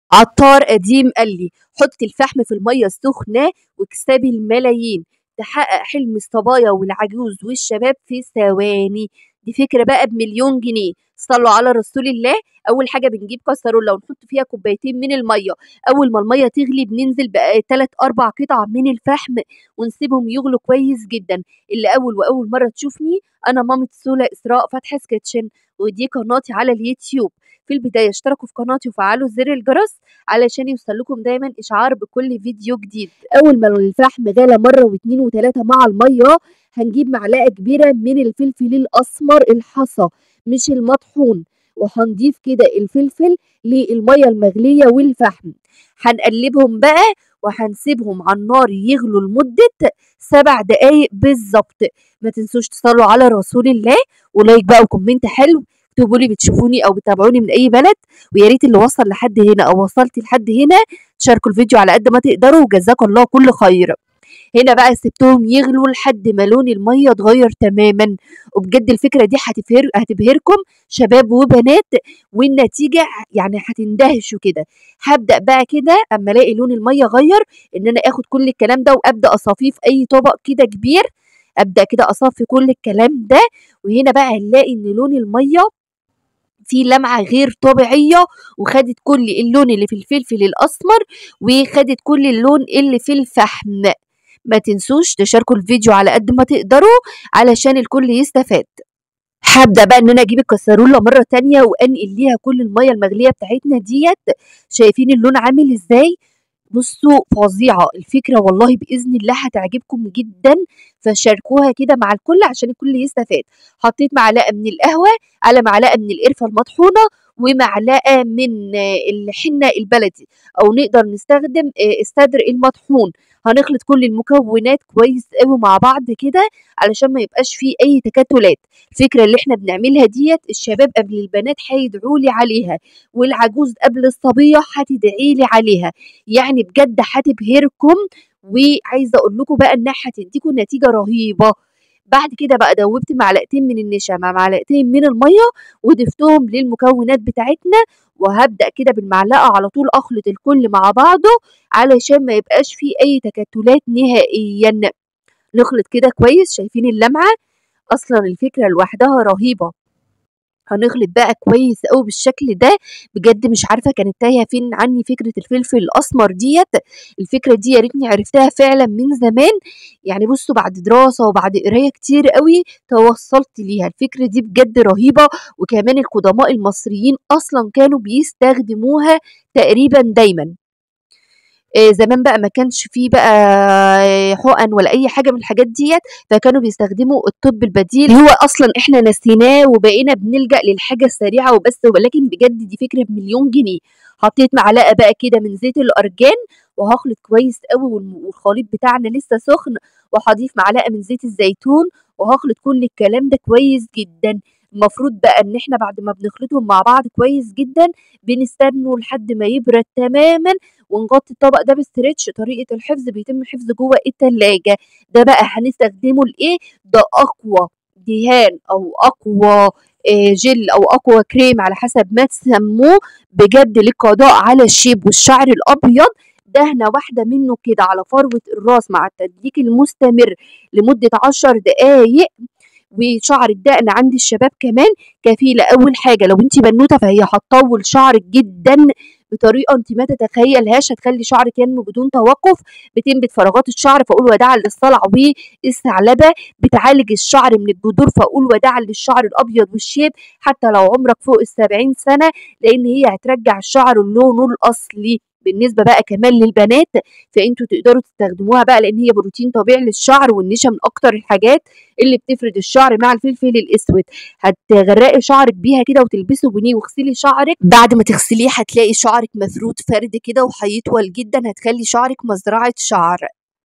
عطار قديم قال لي حط الفحم في المية السخنة واكسبي الملايين تحقق حلم الصبايا والعجوز والشباب في ثواني دي فكرة بقى بمليون جنيه صلوا على رسول الله اول حاجه بنجيب كسرولة ونحط فيها كوبايتين من الميه اول ما الميه تغلي بننزل بقى 3 4 قطع من الفحم ونسيبهم يغلوا كويس جدا اللي اول واول مره تشوفني انا مامة سولا اسراء فتحي كيتشن ودي قناتي على اليوتيوب في البدايه اشتركوا في قناتي وفعلوا زر الجرس علشان يوصل لكم دايما اشعار بكل فيديو جديد اول ما الفحم غلى مره واثنين وثلاثه مع الميه هنجيب معلقه كبيره من الفلفل الاسمر الحصى مش المطحون وهنضيف كده الفلفل للميه المغليه والفحم هنقلبهم بقى وهنسيبهم على النار يغلوا لمدة سبع دقايق بالظبط ما تنسوش تصلوا على رسول الله ولايك بقى وكومنت حلو اكتبوا لي بتشوفوني او بتابعوني من اي بلد ويا ريت اللي وصل لحد هنا او وصلتي لحد هنا تشاركوا الفيديو على قد ما تقدروا وجزاكم الله كل خير هنا بقى سبتهم يغلوا لحد ما لون الميه اتغير تماما وبجد الفكره دي هتبهر هتبهركم شباب وبنات والنتيجه يعني هتندهشوا كده هبدا بقى كده اما الاقي لون الميه غير ان انا اخد كل الكلام ده وابدا اصفيه في اي طبق كده كبير ابدا كده اصفي كل الكلام ده وهنا بقى هنلاقي ان لون الميه في لمعة غير طبيعية وخدت كل اللون اللي في الفلفل الأسمر وخدت كل اللون اللي في الفحم ما تنسوش تشاركوا الفيديو على قد ما تقدروا علشان الكل يستفاد هبدا بقى ان انا اجيب الكسرولة مره تانية وانقل ليها كل الميه المغليه بتاعتنا ديت شايفين اللون عامل ازاي بصوا فظيعه الفكره والله باذن الله هتعجبكم جدا فشاركوها كده مع الكل عشان الكل يستفاد حطيت معلقه من القهوه على معلقه من القرفه المطحونه ومعلقه من الحنه البلدي او نقدر نستخدم الصدر المطحون هنخلط كل المكونات كويس قوي مع بعض كده علشان ما يبقاش فيه اي تكتلات الفكره اللي احنا بنعملها ديت الشباب قبل البنات هيدعوا لي عليها والعجوز قبل الصبيه هتدعي لي عليها يعني بجد هتبهركم وعايزه اقول لكم بقى انها هتديكم نتيجه رهيبه بعد كده بقى دوبت معلقتين من النشا مع معلقتين من الميه وضفتهم للمكونات بتاعتنا وهبدا كده بالمعلقه على طول اخلط الكل مع بعضه علشان ما يبقاش فيه اي تكتلات نهائيا نخلط كده كويس شايفين اللمعه اصلا الفكره لوحدها رهيبه هنخلط بقى كويس قوي بالشكل ده بجد مش عارفه كانت تايهه فين عني فكره الفلفل الاسمر ديت الفكره دي يا ريتني عرفتها فعلا من زمان يعني بصوا بعد دراسه وبعد قرايه كتير قوي توصلت ليها الفكره دي بجد رهيبه وكمان القدماء المصريين اصلا كانوا بيستخدموها تقريبا دايما زمان بقى ما كانش فيه بقى حقن ولا اي حاجه من الحاجات ديت فكانوا بيستخدموا الطب البديل هو اصلا احنا نسيناه وبقينا بنلجا للحاجه السريعه وبس ولكن بجد دي فكره بمليون جنيه حطيت معلقه بقى كده من زيت الارجان وهخلط كويس قوي والخليط بتاعنا لسه سخن وهضيف معلقه من زيت الزيتون وهخلط كل الكلام ده كويس جدا المفروض بقى ان احنا بعد ما بنخلطهم مع بعض كويس جدا بنستنوا لحد ما يبرد تماما ونغطي الطبق ده بستريتش طريقه الحفظ بيتم حفظه جوه التلاجة ده بقى هنستخدمه لايه ده اقوى دهان او اقوى جل او اقوى كريم على حسب ما تسموه بجد للقضاء على الشيب والشعر الابيض دهنه واحده منه كده على فروه الراس مع التدليك المستمر لمده عشر دقايق وشعر الدقن عند الشباب كمان كفيله اول حاجه لو انت بنوته فهي هتطول شعرك جدا بطريقه انت ما تتخيلهاش هتخلي شعرك ينمو بدون توقف بتنبت فراغات الشعر فاقول وداعا للصلع والثعلبه بتعالج الشعر من الجذور فاقول وداعا للشعر الابيض والشيب حتى لو عمرك فوق السبعين سنه لان هي هترجع الشعر لونه الاصلي بالنسبه بقى كمان للبنات فانتوا تقدروا تستخدموها بقى لان هي بروتين طبيعي للشعر والنشا من اكتر الحاجات اللي بتفرد الشعر مع الفلفل الاسود هتغرقي شعرك بيها كده وتلبسه بنيه واغسلي شعرك بعد ما تغسليه هتلاقي شعرك مفرود فرد كده وهيطول جدا هتخلي شعرك مزرعه شعر